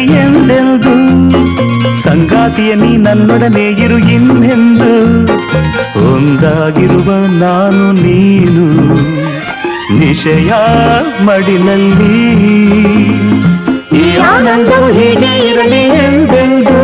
ಎಂದೆಂದು ಸಂಗಾತಿಯ ನೀ ನನ್ನೊಡನೆ ಇರು ಇನ್ನೆಂದು ಒಂದಾಗಿರುವ ನಾನು ನೀನು ನಿಶಯ ಮಡಿಲಲ್ಲಿ ಈ ಆನಂದವು ಹೀಗೆ ಇರಲಿ ಎಂದೆಂದು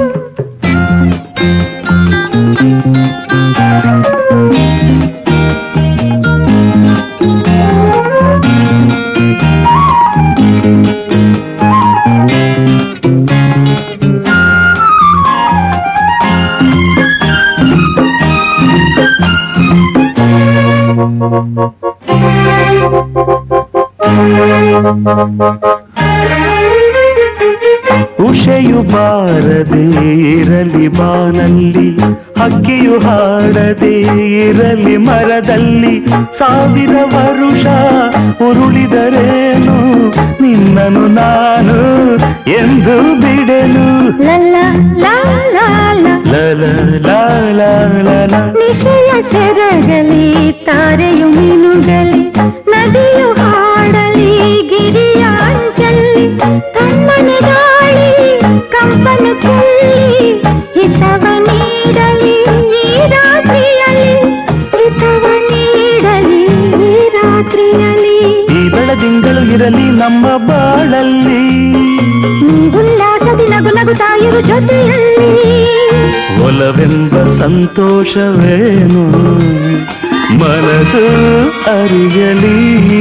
ಉಷೆಯು ಬಾರದೆ ಇರಲಿ ಬಾನಲ್ಲಿ ಹಕ್ಕಿಯು ಹಾಡದೆ ಇರಲಿ ಮರದಲ್ಲಿ ಸಾವಿರ ವರುಷ ಉರುಳಿದರೇನು ನಿನ್ನನು ನಾನು ಎಂದು ಬಿಡೆನು ಲಲ್ಲ ಲಾ ಲಾ ಲಾ ಲಲ ಲಾಲ ಲಲ ನಿಶಯ ಸೆರಗಲಿ ತಾರೆಯು ಮಿನುಗಲಿ ನದಿಯು ಹಾಡಲಿ ಗಿರಿಯ ಅಂಚಲ್ಲಿ ಕಣ್ಣನೆ ಗಾಳಿ ಕಂಪನ ಚೆಲ್ಲಿ ಹಿತವ ನೀಡಲಿ ಈ ರಾತ್ರಿಯಲ್ಲಿ ಹಿತವ ನೀಡಲಿ ಈ ರಾತ್ರಿಯಲ್ಲಿ ಈ ಬೆಳದಿಂಗಳು ಇರಲಿ ನಮ್ಮ ಬಾಳಲ್ಲಿ ನೀ ಉಲ್ಲಾಸದಿ ನಗು ನಗುತ್ತಾ ಇರು ಜೊತೆಯಲ್ಲಿ ಒಲವೆಂಬ ಸಂತೋಷವೇನು ಮನಸ್ಸು ಅರಿಯಲಿ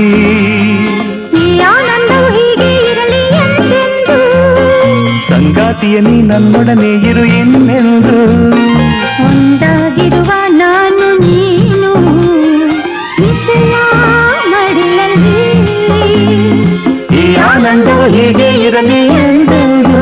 ಈ ಆನಂದವು ಹೀಗೆ ಇರಲಿ ಎಂದೆಂದು ಸಂಗಾತಿಯ ನೀ ನನ್ನೊಡನೆ ಇರು ಇನ್ನೆಂದು ಒಂದಾಗಿರುವ ನಾನು ನೀನು ವಿಷಯ ಮಡಿಲಲ್ಲಿ ಈ ಆನಂದವು ಹೀಗೆ ಇರಲಿ ಎಂದೆಂದು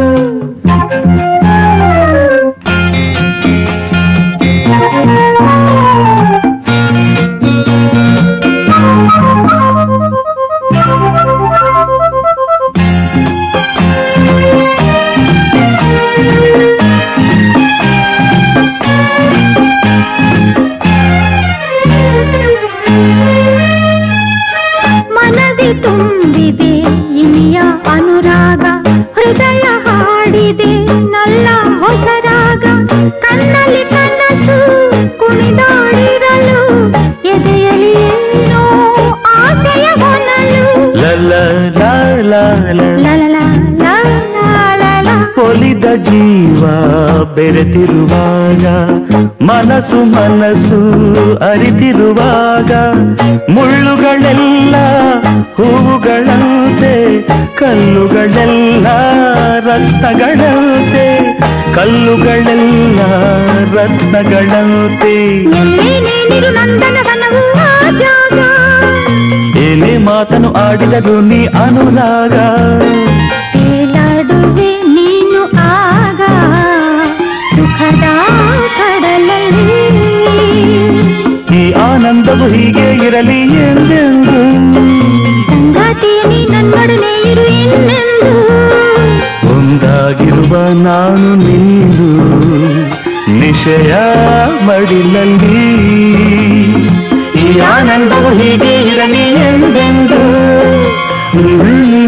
ಮನದಿ ತುಂಬಿದೆ ಇನಿಯ ಅನುರಾಗ ಹೃದಯ ಹಾಡಿದೆ ನಲ್ಲ ಹೊಸರಾಗ ಕಣ್ಣಲ್ಲಿ ಕನಸು ಕುಣಿದಾಡಿರಲು ಎದೆಯಲ್ಲಿ ಏನೋ ಆಸೆಯ ಹೊನಲು ಲಲ ಲಾಲ ಲಲಲ ಲಲಲ ಒಲಿದ ಜೀವ ಬೆರೆತಿರುವಾಗ ಮನಸ್ಸು ಮನಸ್ಸು ಅರಿತಿರುವಾಗ ಮುಳ್ಳುಗಳೆಲ್ಲ ಹೂವುಗಳಂತೆ ಕಲ್ಲುಗಳೆಲ್ಲ ರತ್ನಗಳಂತೆ ಕಲ್ಲುಗಳೆಲ್ಲ ರತ್ನಗಳಂತೆ ಎಲ್ಲೇನೇ ನಿರು ನಂದನವನವು ಆ ಜಾಗ ಏನೇ ಮಾತನು ಆಡಿದರು ನೀ ಅನುರಾಗ ತೇಲಾಡುವೆ ನೀನು ಆಗ ಸುಖದ ಕಡಲಲ್ಲಿ ಈ ಆನಂದವು ಹೀಗೆ ಇರಲಿ ಎಂದೆಂದು ಸಂಗಾತಿ ನೀ ನನ್ನೊಡನೆ ಇರು ಇನ್ನೆಂದು ಒಂದಾಗಿರುವ ನಾನು ನೀನು ನಿಶಯ ಮಡಿಲಲ್ಲಿ ಈ ಆನಂದವು ಹೀಗೆ ಇರಲಿ ಎಂದೆಂದು